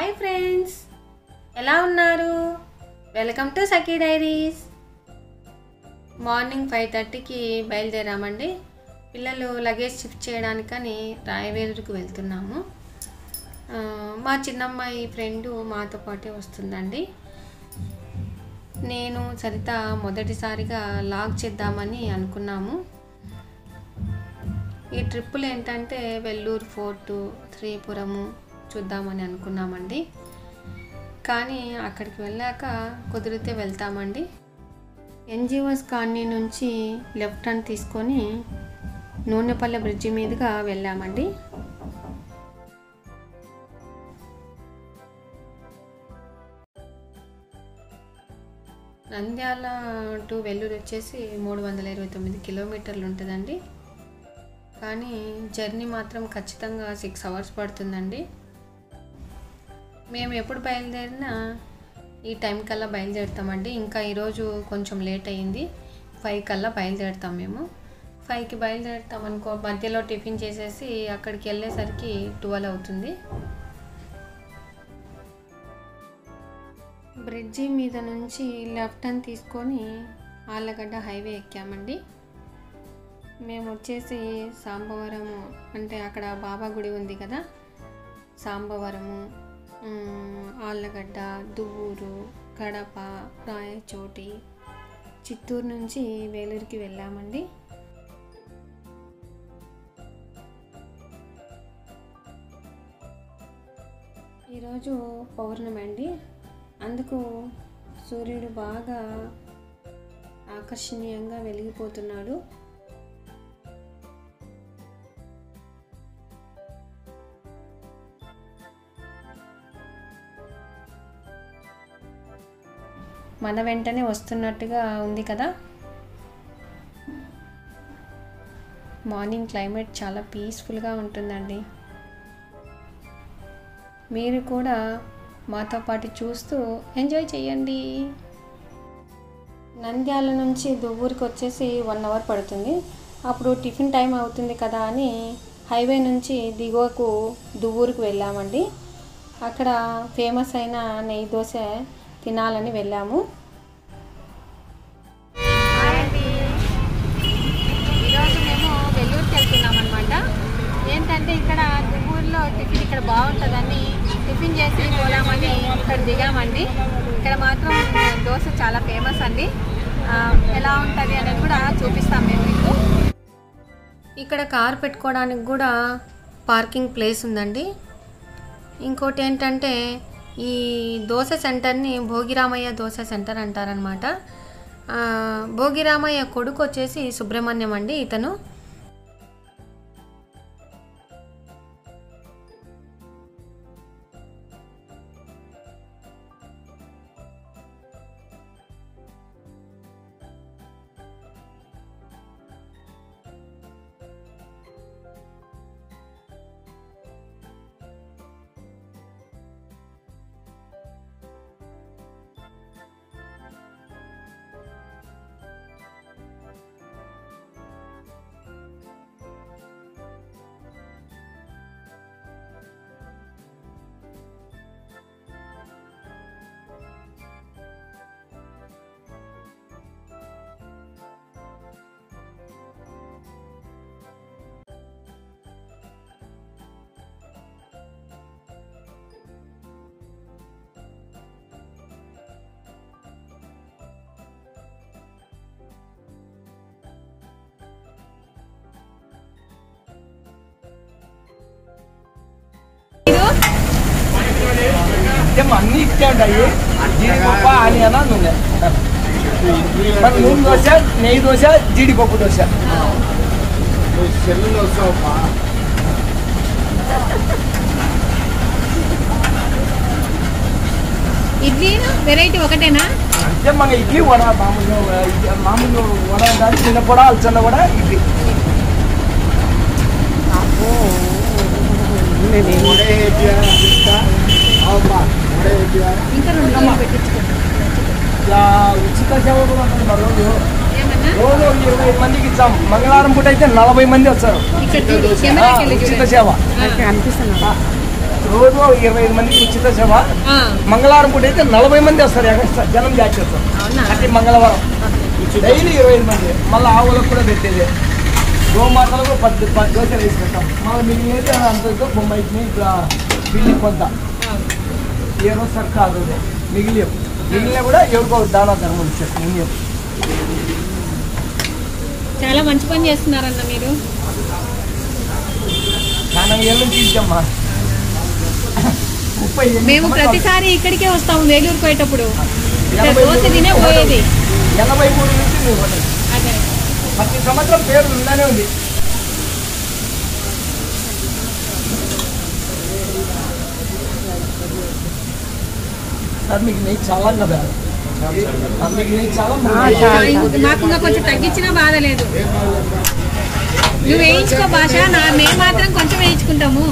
Hi friends ఎలా ఉన్నారు welcome to Sakhi diaries morning five థర్టీకి బయలుదేరామండి పిల్లలు లగేజ్ షిఫ్ట్ చేయడానికని రాయవేరుకు వెళ్తున్నాము ఆ, మా చిన్నమ్మాయి ఫ్రెండ్ మాతో పాటే వస్తుందండి నేను సరిత మొదటిసారిగా లాగ్ చేద్దామని అనుకున్నాము ఈ ట్రిప్పులు ఏంటంటే వెల్లూరు ఫోర్టు శ్రీపురము చూద్దామని అనుకున్నామండి కానీ అక్కడికి వెళ్ళాక కుదిరితే వెళ్తామండి ఎన్జిఓస్ కాలనీ నుంచి లెఫ్ట్ టర్న్ తీసుకొని నూనెపల్లె బ్రిడ్జి మీదుగా వెళ్ళామండి నంద్యాల టు వెల్లూరు వచ్చేసి మూడు వందల ఇరవై తొమ్మిది కిలోమీటర్లు ఉంటుందండి కానీ జర్నీ మాత్రం ఖచ్చితంగా సిక్స్ అవర్స్ పడుతుందండి మేము ఎప్పుడు బయలుదేరినా ఈ టైం కల్లా బయలుదేరుతామండి ఇంకా ఈరోజు కొంచెం లేట్ అయ్యింది ఫైవ్ కల్లా బయలుదేరుతాం మేము ఫైవ్కి బయలుదేరుతాం అనుకో మధ్యలో టిఫిన్ చేసేసి అక్కడికి వెళ్ళేసరికి ట్వెల్వ్ అవుతుంది బ్రిడ్జి మీద నుంచి లెఫ్ట్ టర్న్ తీసుకొని ఆళ్ళగడ్డ హైవే ఎక్కామండి మేము వచ్చేసి సాంబవరము అంటే అక్కడ బాబా గుడి ఉంది కదా సాంబవరము ఉమ్, ఆళ్ళగడ్డ దువ్వూరు కడప రాయచోటి చిత్తూరు నుంచి వేలూరుకి వెళ్ళామండి ఈరోజు పౌర్ణమి అండి అందుకు సూర్యుడు బాగా ఆకర్షణీయంగా వెలిగిపోతున్నాడు మన వెంటనే వస్తున్నట్టుగా ఉంది కదా మార్నింగ్ క్లైమేట్ చాలా పీస్ఫుల్గా ఉంటుందండి మీరు కూడా మాతో పాటు చూస్తూ ఎంజాయ్ చేయండి నంద్యాల నుంచి దువ్వూరికి వచ్చేసి వన్ అవర్ పడుతుంది అప్పుడు టిఫిన్ టైం అవుతుంది కదా అని హైవే నుంచి దిగువకు దువ్వూరుకు వెళ్ళామండి అక్కడ ఫేమస్ అయిన నెయ్యి దోశ తినాలని వెళ్ళాము ఈరోజు మేము వెల్లూరుకి వెళ్తున్నాం అనమాట ఏంటంటే ఇక్కడ దువ్వూరులో టిఫిన్ ఇక్కడ బాగుంటుందని టిఫిన్ చేసి పోదామని ఇక్కడ దిగామండి ఇక్కడ మాత్రం దోశ చాలా ఫేమస్ అండి ఆ, ఎలా ఉంటుంది అనేది కూడా చూపిస్తాం మేము మీకు ఇక్కడ కార్ పెట్టుకోవడానికి కూడా పార్కింగ్ ప్లేస్ ఉందండి ఇంకోటి ఏంటంటే ఈ దోశ సెంటర్ని భోగిరామయ్య దోశ సెంటర్ అంటారనమాట ఆ, భోగిరామయ్య కొడుకు వచ్చేసి సుబ్రహ్మణ్యం అండి ఇతను అంటే అన్ని ఇచ్చే ఉంటాయి జీడిపప్పు ఆనియన నూనె మన నూనె దోశ నెయ్యి దోశ జీడిపప్పు దోశ సెల్లులో వస్తావమ్మా ఇడ్లీ వెరైటీ ఒకటేనా అంటే మన ఇడ్లీ వడ మామూలుగా ఇది- మామూలుగా వడ దాని చిన్న పొడ అల్చన్న వడ ఇడ్లీ వడే వేపియాలి అనిపిస్తా అవమ్మా వడే వేపియాలి ఇంకా రెండు రోజులు పెట్టించుకోండి ఇలా ఉచిత సేవ కూడా ఉంటుంది మా రోజు ఏమన్నా రోజు ఇరవై మందికి ఇచ్చాం మంగళవారం పూట అయితే నలభై మంది వస్తారు ఇక్కడ ఆ, కెమెరాకి వెళ్ళి ఉచిత చూడండి. సేవ ఆ. ఆ, రోజు ఇరవై ఐదు మందికి ఉచిత సేవ ఆ, మంగళవారం పూట అయితే నలభై మంది వస్తారు ఎక్స్ట్రా జనం చేస్తారు అవునా ప్రతి మంగళవారం డైలీ ఇరవై ఐదు మంది మళ్ళీ ఆవులకు కూడా పెట్టేది గోమాతలకు పది పది దోశలు వేసి పెట్టాం మళ్ళీ మిగిలినది అంత బొమ్మాయికి ఇట్లా పిల్లి కొంత ఏదో సర్కారు మిగిలి మిగిలిన కూడా ఎవరికో దానా ధర్మం ఇచ్చారు పుణ్యం చాలా మంచి పని చేస్తున్నారన్న మీరు చాలా ఏళ్ళ నుంచి ఇచ్చామ్మా ముప్పై ఎనిమిది మేము సంవత్సరాలు. ప్రతిసారి ఇక్కడికే వస్తాము వేలూరు పోయేటప్పుడు ఇక్కడ ఎనభై దోశ మూడు తినే నుంచి పోయేది ఎనభై మూడు నుంచి మేము హోటల్. అదే ప్రతి సంవత్సరం పేరు ఉందనే ఉంది సార్ మీకు నెయ్యి చాలా కదా ఆ, మీకు నెయ్యి చాలా ఇంకొక- మాకు ఇంకా కొంచెం తగ్గించినా బాధ లేదు నువ్వు వేయించుకో భాష నా మేము మాత్రం కొంచెం వేయించుకుంటాము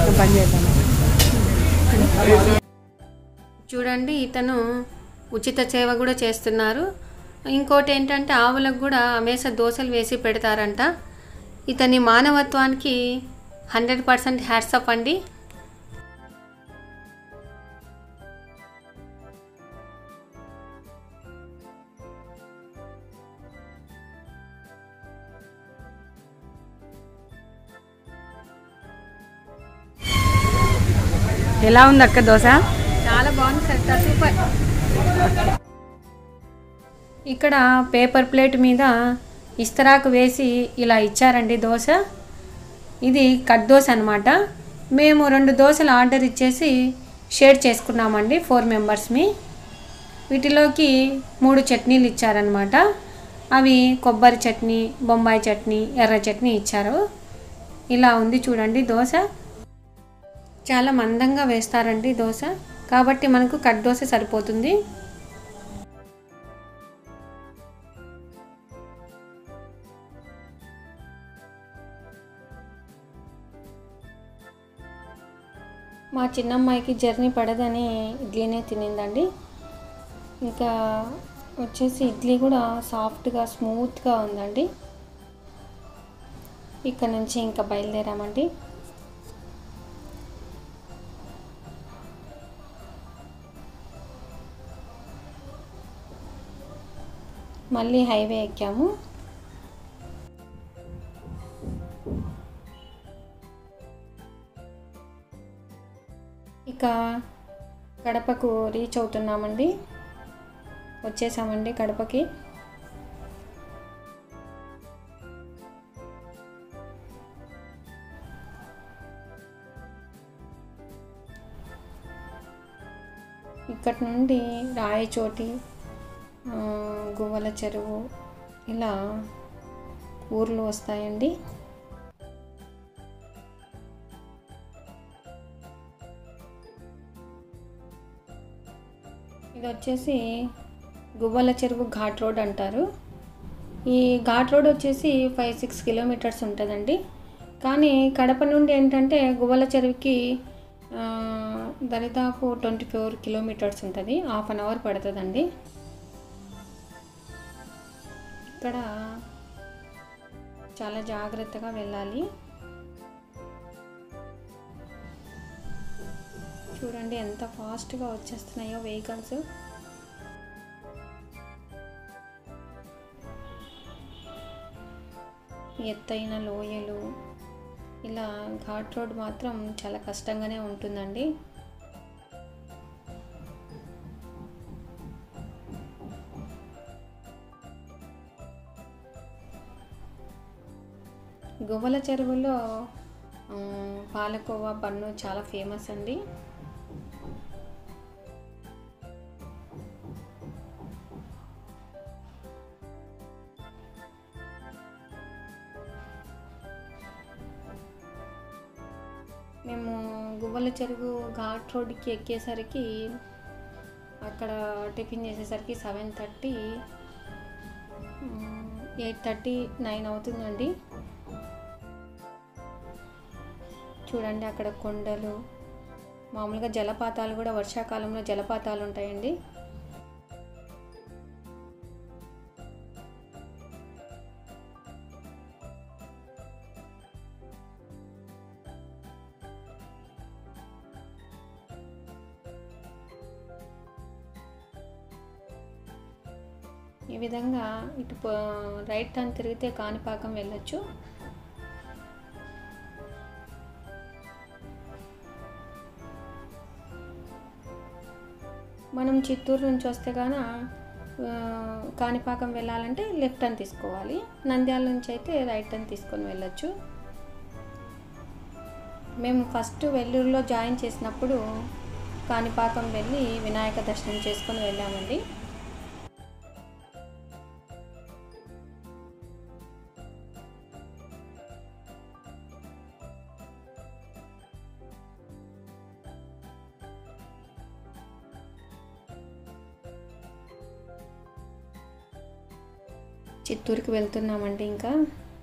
చూడండి ఇతను ఉచిత సేవ కూడా చేస్తున్నారు ఇంకోటి ఏంటంటే ఆవులకు కూడా అమేస దోశలు వేసి పెడతారంట ఇతని మానవత్వానికి హండ్రెడ్ పర్సెంట్ హ్యాట్సప్ అండి ఎలా ఉంది అక్క దోశ చాలా బాగుంది సార్ సూపర్ ఇక్కడ పేపర్ ప్లేట్ మీద ఇస్తరాకు వేసి ఇలా ఇచ్చారండి దోశ ఇది కట్ దోశ అనమాట మేము రెండు దోశలు ఆర్డర్ ఇచ్చేసి షేర్ చేసుకున్నామండి ఫోర్ మెంబర్స్మి వీటిలోకి మూడు చట్నీలు ఇచ్చారనమాట అవి కొబ్బరి చట్నీ బొంబాయి చట్నీ ఎర్ర చట్నీ ఇచ్చారు ఇలా ఉంది చూడండి దోశ చాలా మందంగా వేస్తారండి దోశ కాబట్టి మనకు కట్ దోశ సరిపోతుంది మా చిన్నమ్మాయికి జర్నీ పడదని ఇడ్లీనే తినిందండి ఇంకా వచ్చేసి ఇడ్లీ కూడా సాఫ్ట్గా స్మూత్గా ఉందండి ఇక్కడ నుంచి ఇంకా బయలుదేరామండి మళ్ళీ హైవే ఎక్కాము ఇక కడపకు రీచ్ అవుతున్నామండి వచ్చేసామండి కడపకి ఇక్కడి నుండి రాయచోటి ఆ, గువ్వల చెరువు ఇలా ఊర్లు వస్తాయండి ఇది వచ్చేసి గువ్వల చెరువు ఘాట్ రోడ్ అంటారు ఈ ఘాట్ రోడ్ వచ్చేసి ఫైవ్ సిక్స్ కిలోమీటర్స్ ఉంటుందండి కానీ కడప నుండి ఏంటంటే గువ్వల చెరువుకి ఆ, దరిదాపు ట్వంటీ ఫోర్ కిలోమీటర్స్ ఉంటుంది హాఫ్ అన్ అవర్ పడుతుందండి ఇక్కడ చాలా జాగ్రత్తగా వెళ్ళాలి చూడండి ఎంత ఫాస్ట్గా వచ్చేస్తున్నాయో వెహికల్స్ ఎత్తైన లోయలు ఇలా ఘాట్ రోడ్ మాత్రం చాలా కష్టంగానే ఉంటుందండి గువ్వల చెరువులో ఆ, పాలకోవా బన్ను చాలా ఫేమస్ అండి మేము గువ్వల చెరువు ఘాట్ రోడ్కి ఎక్కేసరికి అక్కడ టిఫిన్ చేసేసరికి seven thirty eight thirty nine అవుతుందండి చూడండి అక్కడ కొండలు మామూలుగా జలపాతాలు కూడా వర్షాకాలంలో జలపాతాలు ఉంటాయండి ఈ విధంగా ఇటు పో- రైట్ టర్న్ తిరిగితే కాణిపాకం వెళ్ళొచ్చు మనం చిత్తూరు నుంచి వస్తే గాన ఆ, కాణిపాకం వెళ్ళాలంటే లెఫ్ట్ టర్న్ తీసుకోవాలి నంద్యాల నుంచి అయితే రైట్ టర్న్ తీసుకొని వెళ్ళొచ్చు మేము ఫస్ట్ వెల్లూరులో జాయిన్ చేసినప్పుడు కాణిపాకం వెళ్ళి వినాయక దర్శనం చేసుకొని వెళ్ళామండి చిత్తూరుకి వెళ్తున్నామండి ఇంకా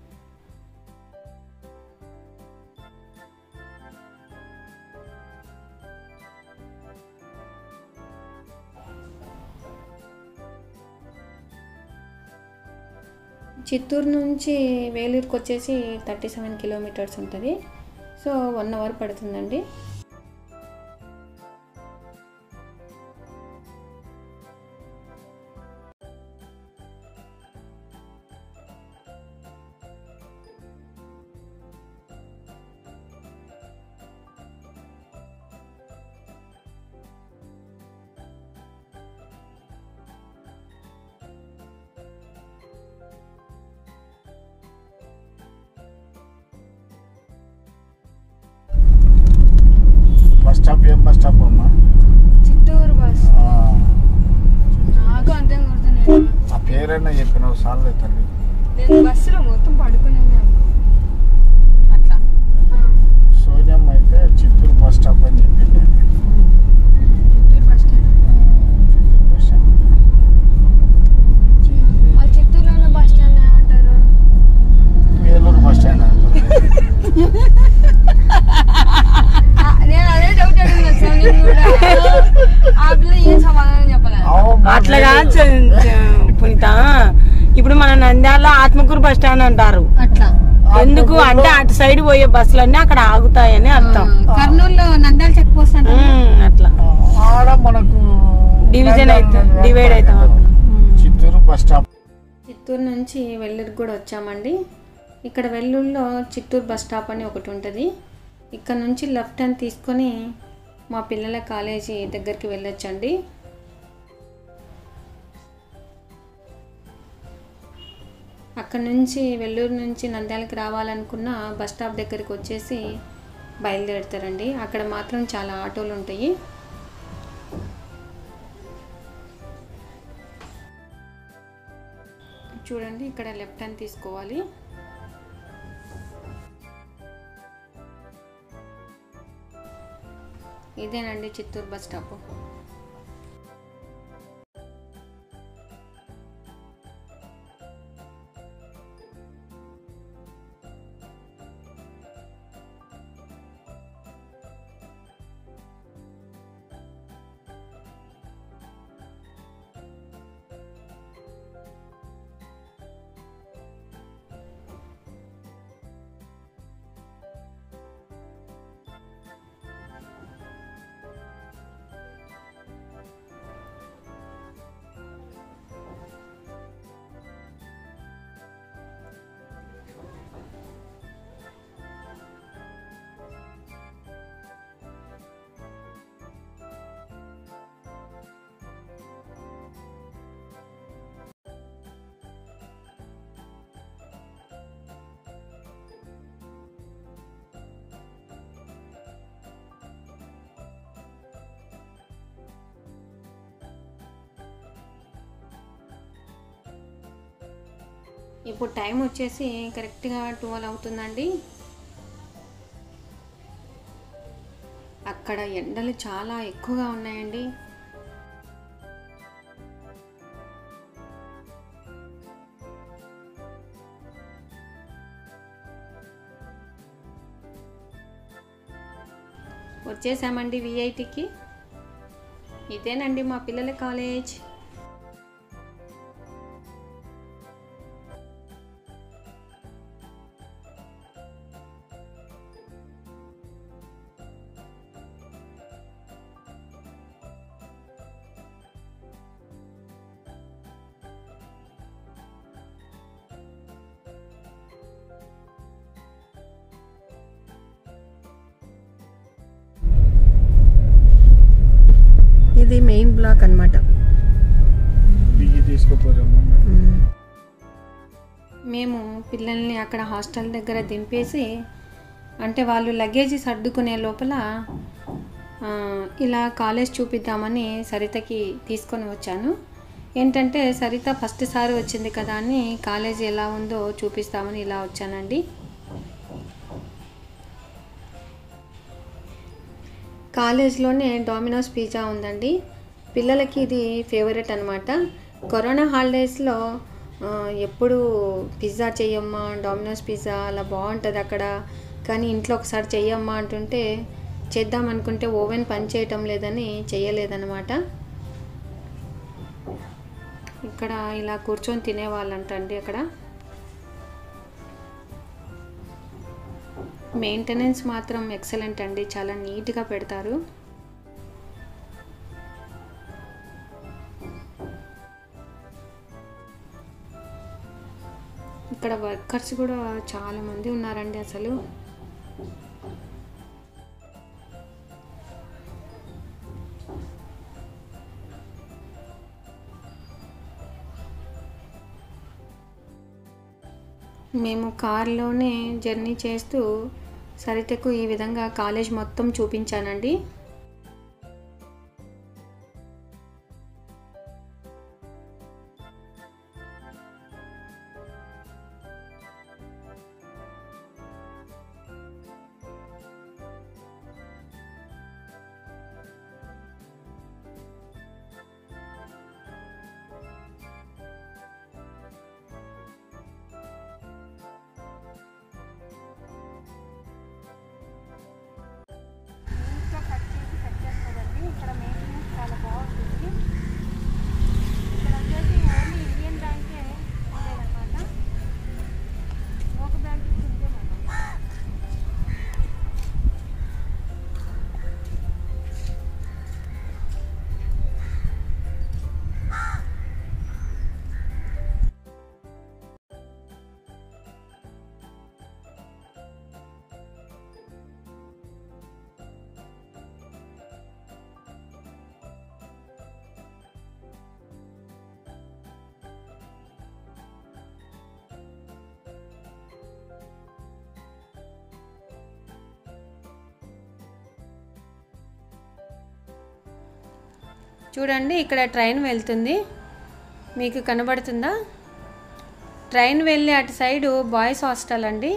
చిత్తూరు నుంచి వేలూరుకి వచ్చేసి థర్టీ సెవెన్ కిలోమీటర్స్ ఉంటుంది సో వన్ అవర్ పడుతుందండి బస్ స్టాప్ ఏం బస్ స్టాప్ అమ్మా చిత్తూరు బస్ ఆ, నాకు అంతే గుర్తున్నాను ఆ పేరైనా చెప్పినావు సార్లు తల్లి నేను బస్సులో మొత్తం పడుకునేది అట్లా సోనియం అయితే చిత్తూరు బస్ స్టాప్ అని చెప్పింది Chittoor bus stand Chittoor bus stop జీ- వాళ్ళు చిత్తూరులో ఉన్న బస్ స్టాండ్ ఏమంటారు వేలూరు బస్ స్టాండ్ అంటుంది ఆ, నేను అదే డౌట్ అడిగిన సోని కూడా ఆ పిల్ల ఏం సమాధానం చెప్పలేదు అవు, మా అట్లాగా వేలూరు- పునీత ఇప్పుడు మన నంద్యాల ఆత్మకూరు బస్ స్టాండ్ అంటారు అట్లా ఎందుకు అంటే అటు సైడ్ పోయే బస్సులన్నీ అక్కడ ఆగుతాయని అర్థం కర్నూలులో నంద్యాల చెక్ పోస్ట్ అంటే ఉమ్, అట్లా ఆడ మనకు డివిజన్ అయితే డివైడ్ అవుతాం చిత్తూరు బస్ స్టాప్ చిత్తూరు నుంచి వెల్లూరుకి కూడా వచ్చామండి ఇక్కడ వెల్లూరులో చిత్తూరు బస్ స్టాప్ అని ఒకటి ఉంటుంది ఇక్కడ నుంచి లెఫ్ట్ హ్యాండ్ తీసుకొని మా పిల్లల కాలేజీ దగ్గరికి వెళ్ళొచ్చండి అక్కడ నుంచి వెల్లూరు నుంచి నంద్యాలకు రావాలనుకున్న బస్ స్టాప్ దగ్గరికి వచ్చేసి బయలుదేరుతారండి అక్కడ మాత్రం చాలా ఆటోలు ఉంటాయి చూడండి ఇక్కడ లెఫ్ట్ హ్యాండ్ తీసుకోవాలి ఇదేనండి చిత్తూరు బస్ స్టాప్ ఇప్పుడు టైం వచ్చేసి కరెక్ట్గా ట్వెల్వ్ అవుతుందండి అక్కడ ఎండలు చాలా ఎక్కువగా ఉన్నాయండి వచ్చేసామండి విఐటికి ఇదేనండి మా పిల్లల కాలేజ్ ఇది మెయిన్ బ్లాక్ అనమాట బియ్యి తీసుకోపోరమ్మా మేము పిల్లల్ని అక్కడ హాస్టల్ దగ్గర దింపేసి అంటే వాళ్ళు లగేజ్ సర్దుకునే లోపల ఆ, ఇలా కాలేజ్ చూపిద్దామని సరితకి తీసుకొని వచ్చాను ఏంటంటే సరిత ఫస్ట్ సారి వచ్చింది కదా అని కాలేజ్ ఎలా ఉందో చూపిస్తామని ఇలా వచ్చానండి కాలేజ్లోనే డామినోస్ పిజ్జా ఉందండి పిల్లలకి ఇది ఫేవరెట్ అనమాట కరోనా హాలిడేస్లో ఆ, ఎప్పుడు పిజ్జా చెయ్యమ్మా డామినోస్ పిజ్జా అలా బాగుంటుంది అక్కడ కానీ ఇంట్లో ఒకసారి చెయ్యమ్మా అంటుంటే చేద్దాం అనుకుంటే ఓవెన్ పని చేయటం లేదని చెయ్యలేదన్నమాట ఇక్కడ ఇలా కూర్చొని తినేవాళ్ళంటండి అక్కడ మెయింటెనెన్స్ మాత్రం ఎక్సలెంట్ అండి చాలా నీట్గా పెడతారు ఇక్కడ వర్కర్స్ కూడా చాలా మంది ఉన్నారండి అసలు మేము కార్లోనే జర్నీ చేస్తూ సరితకు ఈ విధంగా కాలేజ్ మొత్తం చూపించానండి నీట్గా కట్ చేసి కట్ చేస్తుందండి ఇక్కడ మెయింటెనెన్స్ చాలా బాగుంటుంది ఇక్కడ వచ్చేసి ఓన్లీ ఇండియన్ బ్యాంకే ఉండేదన్నమాట ఒక బ్యాంక్ కూడా ఉండేదన్నమాట చూడండి ఇక్కడ ట్రైన్ వెళ్తుంది మీకు కనబడుతుందా ట్రైన్ వెళ్ళి అటు సైడు బాయ్స్ హాస్టల్ అండి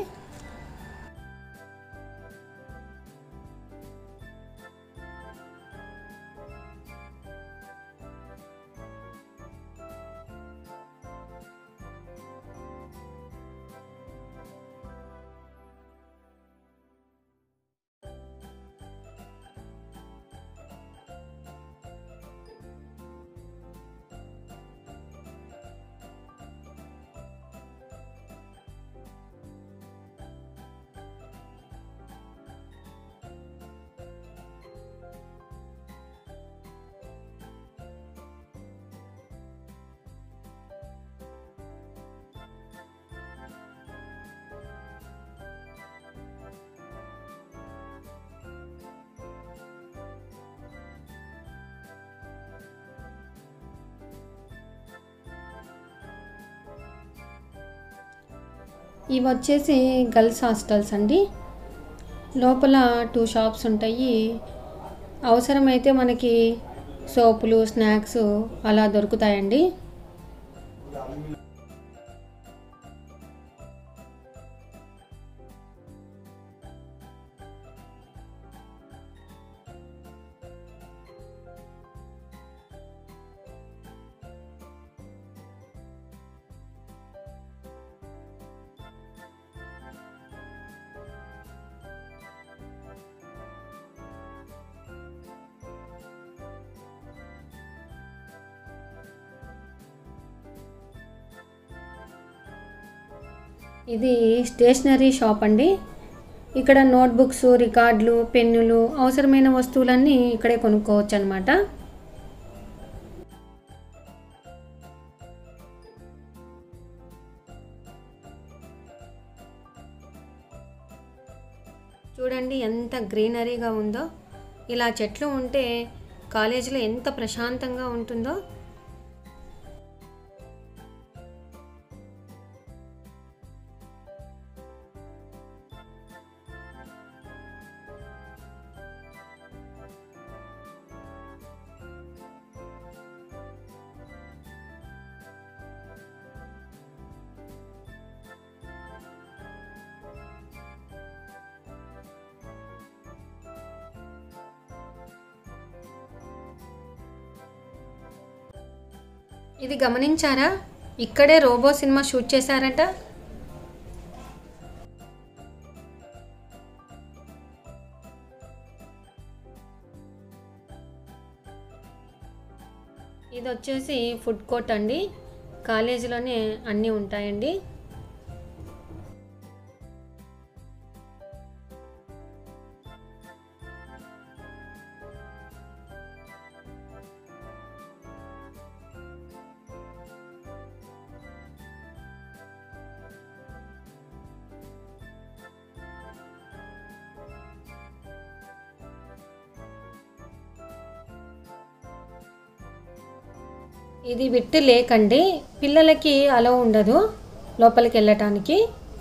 ఇవి వచ్చేసి గర్ల్స్ హాస్టల్స్ అండి లోపల టూ షాప్స్ ఉంటాయి అవసరమైతే మనకి సోపులు స్నాక్స్ అలా దొరుకుతాయండి ఇది స్టేషనరీ షాప్ అండి ఇక్కడ నోట్బుక్స్ రికార్డులు పెన్నులు అవసరమైన వస్తువులన్నీ ఇక్కడే కొనుక్కోవచ్చు అనమాట చూడండి ఎంత గ్రీనరీగా ఉందో ఇలా చెట్లు ఉంటే కాలేజీలో ఎంత ప్రశాంతంగా ఉంటుందో ఇది గమనించారా ఇక్కడే రోబో సినిమా షూట్ చేశారట ఇది వచ్చేసి ఫుడ్ కోర్ట్ అండి కాలేజీలోనే అన్నీ ఉంటాయండి ఇది విట్టు లేకండి పిల్లలకి అలో ఉండదు లోపలికి వెళ్ళటానికి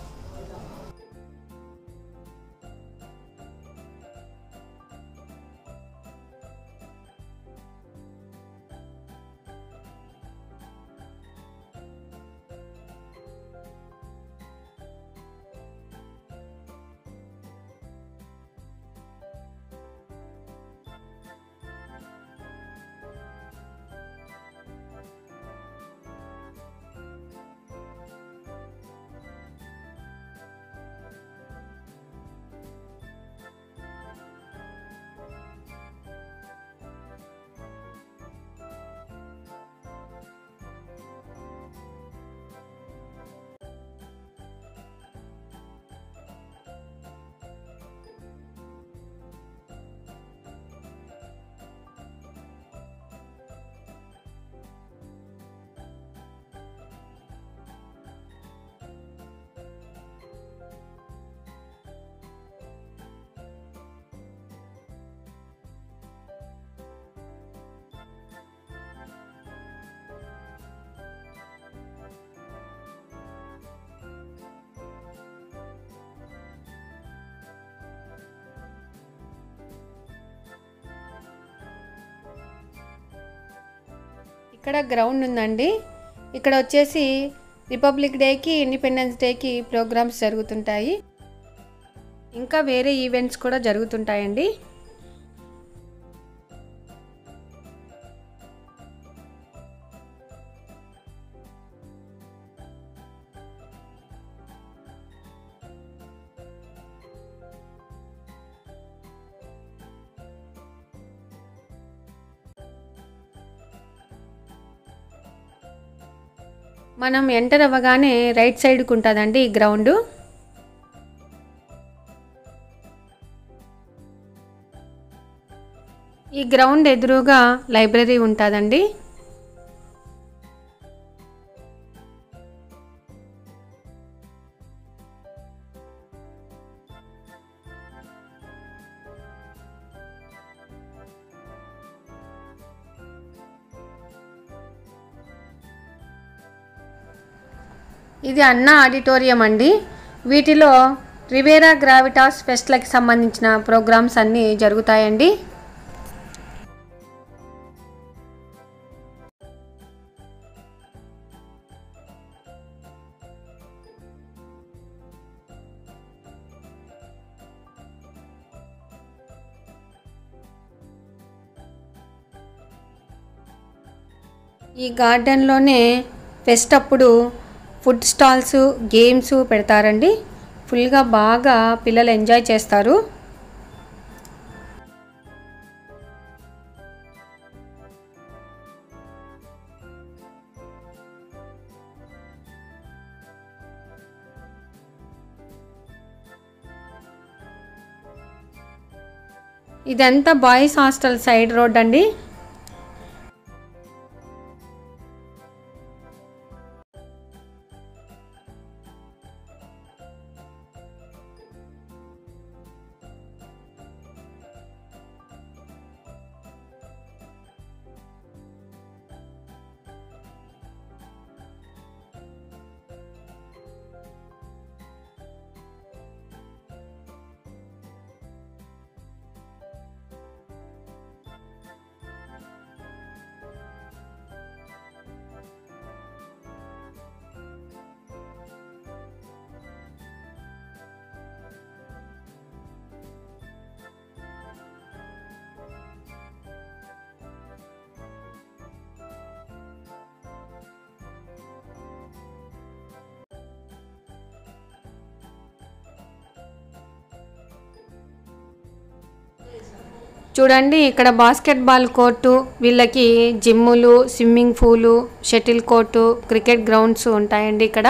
ఇక్కడ గ్రౌండ్ ఉందండి ఇక్కడ వచ్చేసి రిపబ్లిక్ డేకి ఇండిపెండెన్స్ డేకి ప్రోగ్రామ్స్ జరుగుతుంటాయి ఇంకా వేరే ఈవెంట్స్ కూడా జరుగుతుంటాయండి మనం ఎంటర్ అవ్వగానే రైట్ సైడ్కి ఉంటుందండి ఈ గ్రౌండ్ ఈ గ్రౌండ్ ఎదురుగా లైబ్రరీ ఉంటుందండి ఇది అన్న ఆడిటోరియం అండి వీటిలో రివేరా గ్రావిటాస్ ఫెస్ట్లకి సంబంధించిన ప్రోగ్రామ్స్ అన్నీ జరుగుతాయండి ఈ గార్డెన్లోనే ఫెస్ట్ అప్పుడు ఫుడ్ స్టాల్స్ గేమ్స్ పెడతారండి ఫుల్గా బాగా పిల్లలు ఎంజాయ్ చేస్తారు ఇదంతా బాయ్స్ హాస్టల్ సైడ్ రోడ్ అండి చూడండి ఇక్కడ బాస్కెట్బాల్ కోర్టు వీళ్ళకి జిమ్ములు స్విమ్మింగ్ పూలు షటిల్ కోర్టు క్రికెట్ గ్రౌండ్స్ ఉంటాయండి ఇక్కడ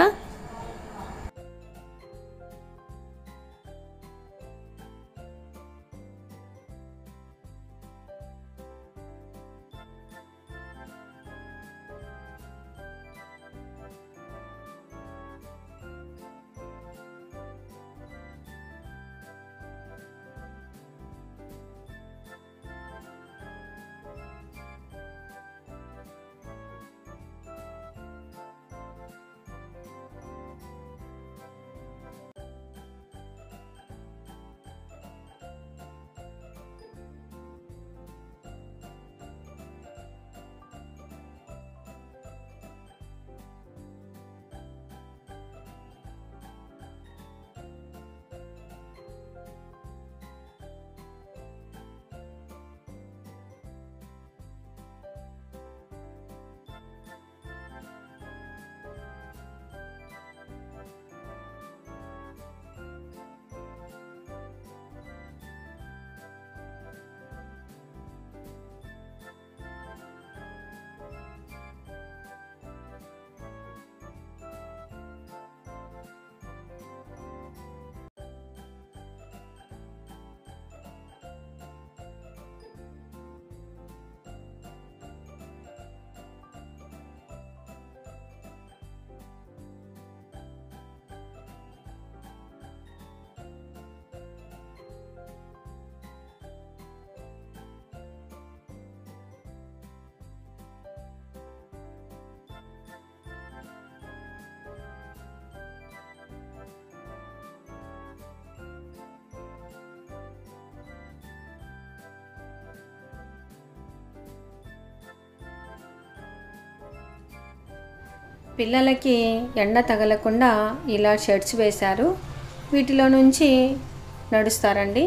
పిల్లలకి ఎండ తగలకుండా ఇలా షర్ట్స్ వేశారు వీటిలో నుంచి నడుస్తారండి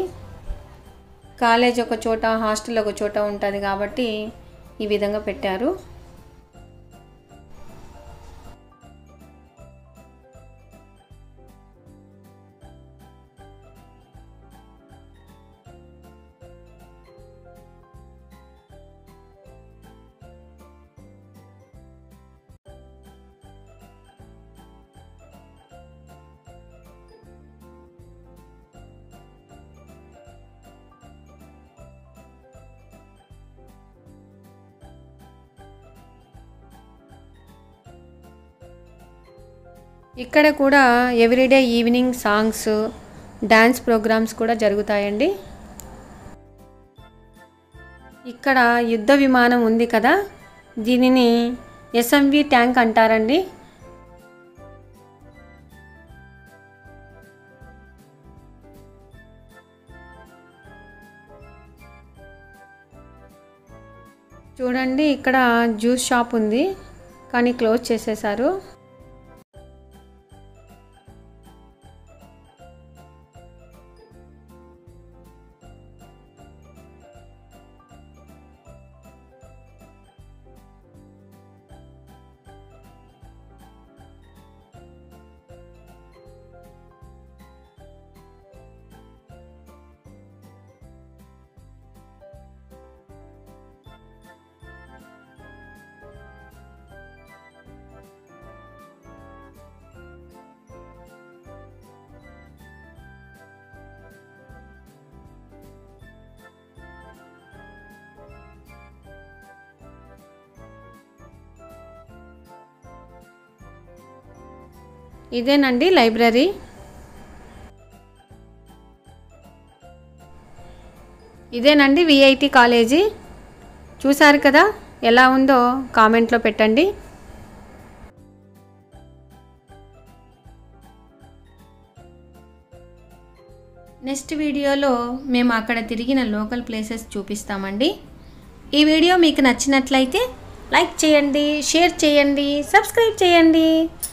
కాలేజ్ ఒక చోట హాస్టల్ ఒక చోట ఉంటుంది కాబట్టి ఈ విధంగా పెట్టారు ఇక్కడ కూడా everyday evening songs dance programs కూడా జరుగుతాయండి ఇక్కడ యుద్ధ విమానం ఉంది కదా దీనిని ఎస్ఎంవి ట్యాంక్ అంటారండి చూడండి ఇక్కడ జ్యూస్ షాప్ ఉంది కానీ క్లోజ్ చేసేసారు ఇదేనండి లైబ్రరీ ఇదేనండి విఐటి కాలేజీ చూశారు కదా ఎలా ఉందో కామెంట్లో పెట్టండి నెక్స్ట్ వీడియోలో మేము అక్కడ తిరిగిన లోకల్ ప్లేసెస్ చూపిస్తామండి ఈ వీడియో మీకు నచ్చినట్లయితే లైక్ చేయండి షేర్ చేయండి సబ్స్క్రైబ్ చేయండి